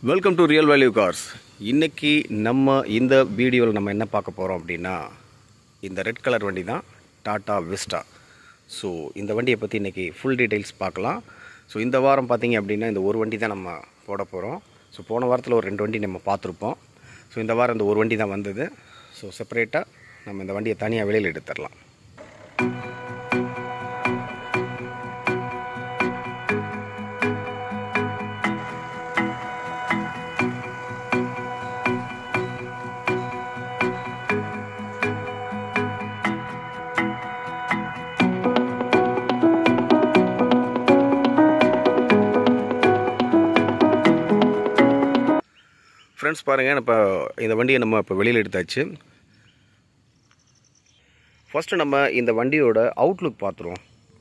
welcome to real value cars இன்னைக்கு நம்ம இந்த வீடியோவில் நம்ம என்ன பார்க்க போகிறோம் அப்படின்னா இந்த ரெட் கலர் வண்டி தான் டாடா விஸ்டா ஸோ இந்த வண்டியை பற்றி இன்றைக்கி ஃபுல் டீட்டெயில்ஸ் பார்க்கலாம் ஸோ இந்த வாரம் பார்த்தீங்க அப்படின்னா இந்த ஒரு வண்டி தான் நம்ம போட போகிறோம் ஸோ போன வாரத்தில் ஒரு ரெண்டு வண்டி நம்ம பார்த்துருப்போம் ஸோ இந்த வாரம் இந்த ஒரு வண்டி தான் வந்தது ஸோ செப்பரேட்டாக நம்ம இந்த வண்டியை தனியாக வெளியில் எடுத்துடலாம் ஃப்ரெண்ட்ஸ் பாருங்கள் இப்போ இந்த வண்டியை நம்ம இப்போ வெளியில் எடுத்தாச்சு ஃபஸ்ட்டு நம்ம இந்த வண்டியோட அவுட்லுக் பார்த்துருவோம்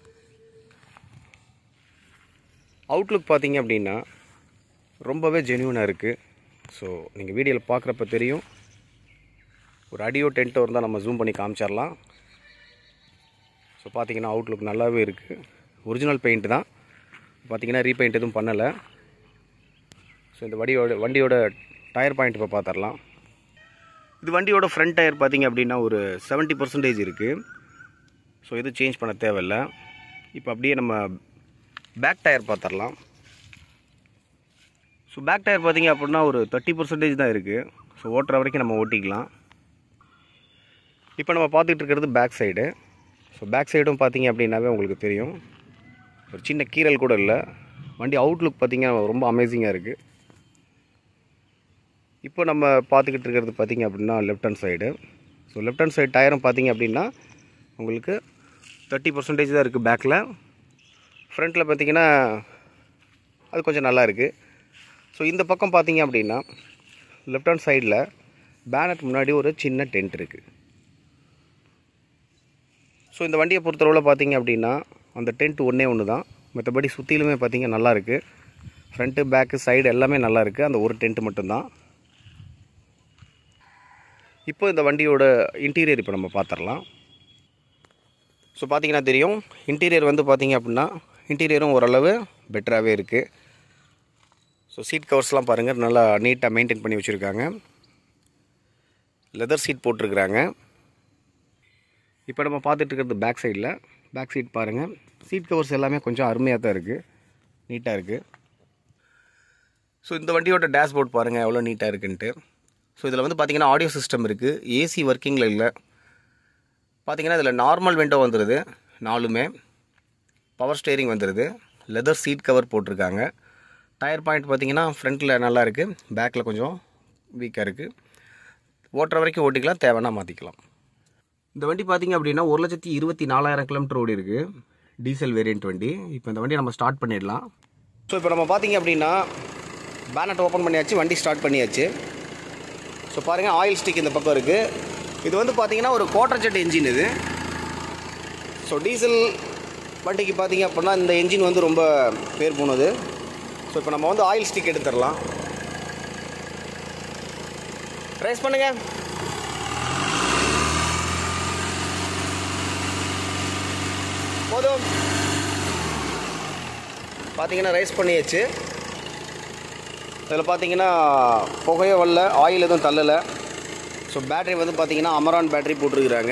அவுட்லுக் பார்த்தீங்க அப்படின்னா ரொம்பவே ஜென்யூனாக இருக்குது ஸோ நீங்கள் வீடியோவில் பார்க்குறப்ப தெரியும் ஒரு அடியோ டென்ட்டோ இருந்தால் நம்ம ஜூம் பண்ணி காமிச்சிடலாம் ஸோ பார்த்தீங்கன்னா அவுட்லுக் நல்லாவே இருக்குது ஒரிஜினல் பெயிண்ட் தான் பார்த்தீங்கன்னா ரீபெயிண்ட் எதுவும் பண்ணலை ஸோ இந்த வண்டியோட வண்டியோட டயர் பாயிண்ட் இப்போ பார்த்துடலாம் இது வண்டியோட ஃப்ரண்ட் டயர் பார்த்தீங்க அப்படின்னா ஒரு 70% பர்சன்டேஜ் இருக்குது ஸோ இது சேஞ்ச் பண்ண தேவையில்லை இப்போ அப்படியே நம்ம பேக் டயர் பார்த்துடலாம் ஸோ பேக் டயர் பார்த்தீங்க அப்படின்னா ஒரு தேர்ட்டி பர்சன்டேஜ் தான் இருக்குது ஸோ ஓட்டுற வரைக்கும் நம்ம ஓட்டிக்கலாம் இப்போ நம்ம பார்த்துட்டு இருக்கிறது பேக் சைடு ஸோ பேக் சைடும் பார்த்தீங்க அப்படின்னாவே உங்களுக்கு தெரியும் ஒரு சின்ன கீறல் கூட இல்லை வண்டி அவுட்லுக் பார்த்தீங்கன்னா ரொம்ப அமேசிங்காக இருக்குது இப்போ நம்ம பார்த்துக்கிட்டு இருக்கிறது பார்த்தீங்க அப்படின்னா left hand side so left hand side டயரும் பார்த்தீங்க அப்படின்னா உங்களுக்கு தேர்ட்டி பர்சன்டேஜ் தான் இருக்குது பேக்கில் ஃப்ரண்ட்டில் பார்த்தீங்கன்னா அது கொஞ்சம் நல்லா இருக்குது ஸோ இந்த பக்கம் பார்த்தீங்க அப்படின்னா லெஃப்ட் ஹேண்ட் சைடில் பேனட் முன்னாடி ஒரு சின்ன டென்ட் இருக்குது ஸோ இந்த வண்டியை பொறுத்தளவில் பார்த்தீங்க அப்படின்னா அந்த டென்ட் ஒன்றே ஒன்று தான் மற்றபடி சுற்றிலுமே பார்த்தீங்க நல்லா இருக்குது ஃப்ரண்ட்டு பேக்கு சைடு எல்லாமே நல்லா இருக்குது அந்த ஒரு டென்ட் மட்டும்தான் இப்போ இந்த வண்டியோட இன்டீரியர் இப்போ நம்ம பார்த்துடலாம் ஸோ பார்த்தீங்கன்னா தெரியும் இன்டீரியர் வந்து பார்த்தீங்க அப்படின்னா இன்டீரியரும் ஓரளவு பெட்டராகவே இருக்குது ஸோ சீட் கவர்ஸ்லாம் பாருங்கள் நல்லா நீட்டாக மெயின்டைன் பண்ணி வச்சுருக்காங்க லெதர் சீட் போட்டிருக்கிறாங்க இப்போ நம்ம பார்த்துட்டு இருக்கிறது பேக் சைடில் பேக் சீட் பாருங்கள் சீட் கவர்ஸ் எல்லாமே கொஞ்சம் அருமையாக தான் இருக்குது நீட்டாக இருக்குது ஸோ இந்த வண்டியோட டேஷ்போர்ட் பாருங்கள் எவ்வளோ நீட்டாக இருக்குன்ட்டு ஸோ இதில் வந்து பார்த்தீங்கன்னா ஆடியோ சிஸ்டம் இருக்குது ஏசி ஒர்க்கிங்கில் இல்லை பார்த்தீங்கன்னா இதில் நார்மல் விண்டோ வந்துடுது நாலுமே பவர் ஸ்டேரிங் வந்துடுது லெதர் சீட் கவர் போட்டிருக்காங்க டயர் பாயிண்ட் பார்த்தீங்கன்னா ஃப்ரண்ட்டில் நல்லா இருக்குது பேக்கில் கொஞ்சம் வீக்காக இருக்குது ஓட்டுற வரைக்கும் ஓட்டிக்கலாம் தேவைன்னா மாற்றிக்கலாம் இந்த வண்டி பார்த்தீங்க அப்படின்னா ஒரு லட்சத்தி இருபத்தி நாலாயிரம் கிலோமீட்டர் ஓடி இருக்குது டீசல் வேரியன்ட் வண்டி இப்போ இந்த வண்டியை நம்ம ஸ்டார்ட் பண்ணிடலாம் ஸோ இப்போ நம்ம பார்த்தீங்க அப்படின்னா பேனட் ஓப்பன் பண்ணியாச்சு வண்டி ஸ்டார்ட் பண்ணியாச்சு ஸோ பாருங்கள் ஆயில் ஸ்டிக் இந்த பக்கம் இருக்குது இது வந்து பார்த்தீங்கன்னா ஒரு குவார்டர் ஜெட் என்ஜின் இது ஸோ டீசல் வண்டிக்கு பார்த்தீங்க அப்படின்னா இந்த என்ஜின் வந்து ரொம்ப பேர் போனது ஸோ இப்போ நம்ம வந்து ஆயில் ஸ்டிக் எடுத்துடலாம் ரைஸ் பண்ணுங்க போதும் பார்த்தீங்கன்னா ரைஸ் பண்ணியாச்சு இதில் பார்த்தீங்கன்னா புகையோ வரல ஆயில் எதுவும் தள்ளலை ஸோ பேட்டரி வந்து பார்த்தீங்கன்னா அமரான் பேட்டரி போட்டிருக்கிறாங்க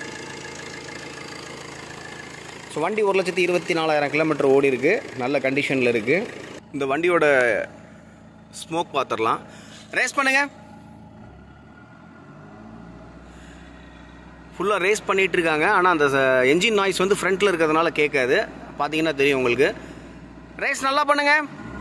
ஸோ வண்டி ஒரு லட்சத்தி இருபத்தி நாலாயிரம் கிலோமீட்டர் ஓடி இருக்கு நல்ல கண்டிஷனில் இருக்குது இந்த வண்டியோட ஸ்மோக் பார்த்துடலாம் ரேஸ் பண்ணுங்க ஃபுல்லாக ரேஸ் பண்ணிகிட்டு இருக்காங்க ஆனால் அந்த என்ஜின் நாய்ஸ் வந்து ஃப்ரண்ட்டில் இருக்கிறதுனால கேட்காது பார்த்தீங்கன்னா தெரியும் உங்களுக்கு ரேஸ் நல்லா பண்ணுங்கள்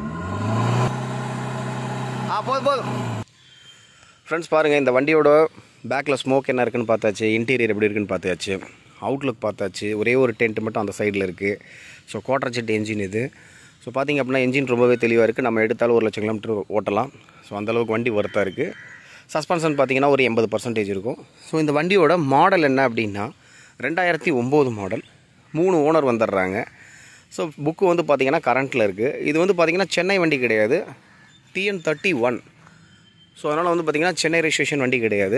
ஆ போதும் போதும் ஃப்ரெண்ட்ஸ் பாருங்கள் இந்த வண்டியோட பேக்கில் ஸ்மோக் என்ன இருக்குன்னு பார்த்தாச்சு இன்டீரியர் எப்படி இருக்குன்னு பார்த்தாச்சு அவுட்லுக் பார்த்தாச்சு ஒரே ஒரு டென்ட் மட்டும் அந்த சைடில் இருக்குது ஸோ குவார்டர் ஜெட் என்ஜின் இது ஸோ பார்த்திங்க அப்படின்னா என்ஜின் ரொம்பவே தெளிவாக இருக்குது நம்ம எடுத்தாலும் ஒரு லட்சம் கிலோமீட்டர் ஓட்டலாம் ஸோ அந்தளவுக்கு வண்டி ஒர்த்தாக இருக்குது சஸ்பென்ஷன் பார்த்திங்கன்னா ஒரு எண்பது பர்சன்டேஜ் இருக்கும் ஸோ இந்த வண்டியோட மாடல் என்ன அப்படின்னா ரெண்டாயிரத்தி ஒம்பது மாடல் மூணு ஓனர் வந்துடுறாங்க ஸோ புக்கு வந்து பார்த்திங்கன்னா கரண்ட்டில் இருக்குது இது வந்து பார்த்திங்கன்னா சென்னை வண்டி கிடையாது டிஎன் தேர்ட்டி ஒன் ஸோ அதனால் வந்து பார்த்திங்கன்னா சென்னை ரெஜிஸ்ட்ரேஷன் வண்டி கிடையாது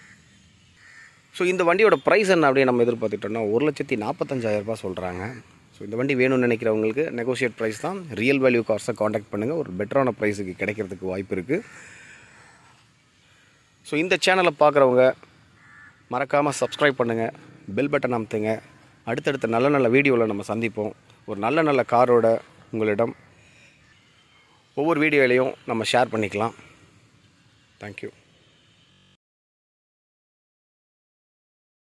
ஸோ இந்த வண்டியோட ப்ரைஸ் என்ன அப்படின்னு நம்ம எதிர்பார்த்துட்டோம்னா ஒரு லட்சத்தி நாற்பத்தஞ்சாயிரரூபா சொல்கிறாங்க ஸோ இந்த வண்டி வேணும்னு நினைக்கிறவங்களுக்கு நெகோஷியேட் ப்ரைஸ் தான் ரியல் வேல்யூ கார்ஸை காண்டாக்ட் பண்ணுங்கள் ஒரு பெட்டரான ப்ரைஸுக்கு கிடைக்கிறதுக்கு வாய்ப்பு இருக்குது ஸோ இந்த சேனலை பார்க்குறவங்க மறக்காமல் சப்ஸ்கிரைப் பண்ணுங்கள் பெல் பட்டன் அமுத்துங்க அடுத்தடுத்த நல்ல நல்ல வீடியோவில் நம்ம சந்திப்போம் ஒரு நல்ல நல்ல காரோட உங்களிடம் ஒவ்வொரு வீடியோலையும் நம்ம ஷேர் பண்ணிக்கலாம் தேங்க்யூ